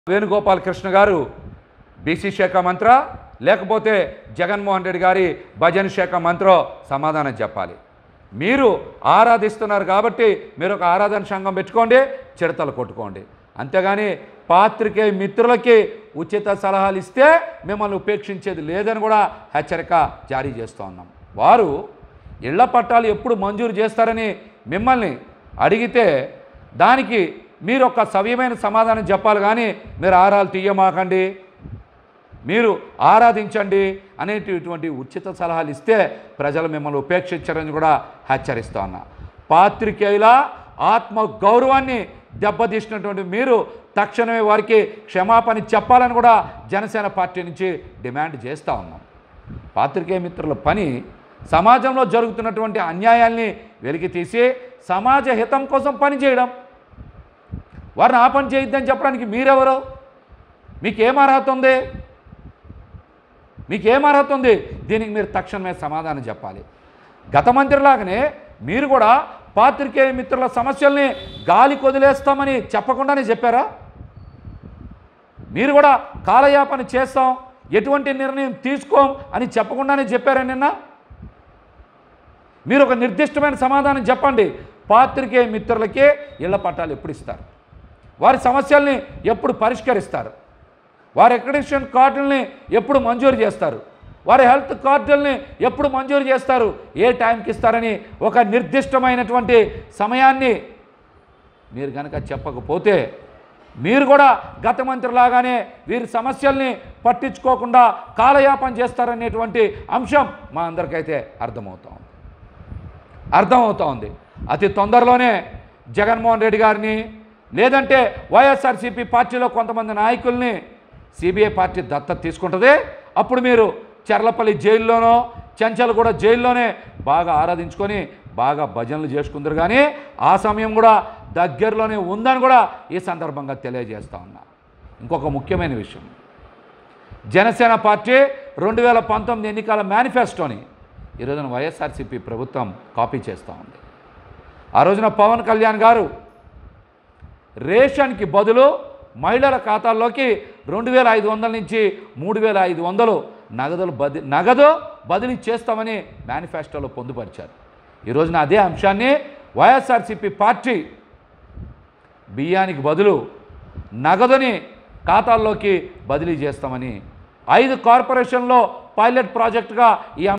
వేణుగోపాల్ కృష్ణ గారు బీసీ శాఖ మంత్ర లేకపోతే జగన్మోహన్ రెడ్డి గారి భజన శాఖ మంత్రో సమాధానం చెప్పాలి మీరు ఆరాధిస్తున్నారు కాబట్టి మీరు ఒక ఆరాధన సంఘం పెట్టుకోండి చిడతలు కొట్టుకోండి అంతేగాని పాత్రికే మిత్రులకి ఉచిత సలహాలు ఇస్తే మిమ్మల్ని ఉపేక్షించేది లేదని కూడా హెచ్చరిక జారీ చేస్తూ ఉన్నాం వారు ఇళ్ల పట్టాలు ఎప్పుడు మంజూరు చేస్తారని మిమ్మల్ని అడిగితే దానికి మీరు ఒక సవ్యమైన సమాధానం చెప్పాలి కానీ మీరు ఆరాలు తీయమాకండి మీరు ఆరాధించండి అనేటటువంటి ఉచిత సలహాలు ఇస్తే ప్రజలు మిమ్మల్ని ఉపేక్షించారని కూడా హెచ్చరిస్తా ఉన్నా పాత్రికేయుల ఆత్మ గౌరవాన్ని దెబ్బతీసినటువంటి మీరు తక్షణమే వారికి క్షమాపణ చెప్పాలని కూడా జనసేన పార్టీ నుంచి డిమాండ్ చేస్తూ ఉన్నాం పాత్రికేయ మిత్రుల పని సమాజంలో జరుగుతున్నటువంటి అన్యాయాల్ని వెలికి తీసి సమాజ హితం కోసం పనిచేయడం వారిని ఆ పని చేయొద్దని చెప్పడానికి మీరెవరు మీకేం అర్హత ఉంది మీకేం అర్హత ఉంది దీనికి మీరు తక్షణమే సమాధానం చెప్పాలి గత మంత్రిలాగానే మీరు కూడా పాత్రికేయ మిత్రుల సమస్యల్ని గాలి కొదిలేస్తామని చెప్పకుండానే చెప్పారా మీరు కూడా కాలయాపన చేస్తాం ఎటువంటి నిర్ణయం తీసుకోం అని చెప్పకుండానే చెప్పారా నిన్న మీరు ఒక నిర్దిష్టమైన సమాధానం చెప్పండి పాత్రికేయ మిత్రులకే ఇళ్ల పట్టాలు ఎప్పుడు ఇస్తారు వారి సమస్యల్ని ఎప్పుడు పరిష్కరిస్తారు వారి అక్రిడిషన్ కార్డుల్ని ఎప్పుడు మంజూరు చేస్తారు వారి హెల్త్ కార్డుల్ని ఎప్పుడు మంజూరు చేస్తారు ఏ టైంకి ఇస్తారని ఒక నిర్దిష్టమైనటువంటి సమయాన్ని మీరు కనుక చెప్పకపోతే మీరు కూడా గత మంత్రిలాగానే వీరి సమస్యల్ని పట్టించుకోకుండా కాలయాపన చేస్తారనేటువంటి అంశం మా అందరికైతే అర్థమవుతా ఉంది అర్థమవుతా ఉంది అతి తొందరలోనే జగన్మోహన్ రెడ్డి గారిని లేదంటే వైఎస్ఆర్సీపీ పార్టీలో కొంతమంది నాయకుల్ని సిబిఐ పార్టీ దత్తత తీసుకుంటుంది అప్పుడు మీరు చెర్లపల్లి జైల్లోనో చెంచల్గూడ జైల్లోనే బాగా ఆరాధించుకొని బాగా భజనలు చేసుకుందరు కానీ ఆ సమయం కూడా దగ్గరలోనే ఉందని కూడా ఈ సందర్భంగా తెలియజేస్తా ఉన్నా ఇంకొక ముఖ్యమైన విషయం జనసేన పార్టీ రెండు వేల పంతొమ్మిది ఎన్నికల మేనిఫెస్టోని ఈ రోజున వైఎస్ఆర్సీపీ ప్రభుత్వం కాపీ చేస్తూ ఉంది ఆ రోజున పవన్ కళ్యాణ్ గారు రేషన్కి బదులు మహిళల ఖాతాల్లోకి రెండు వేల ఐదు వందల నుంచి మూడు వేల ఐదు వందలు నగదులు బది నగదు బదిలీ చేస్తామని మేనిఫెస్టోలో పొందుపరిచారు ఈ రోజున అదే అంశాన్ని వైఎస్ఆర్సీపీ పార్టీ బియ్యానికి బదులు నగదుని ఖాతాల్లోకి బదిలీ చేస్తామని ఐదు కార్పొరేషన్లో పైలట్ ప్రాజెక్టుగా ఈ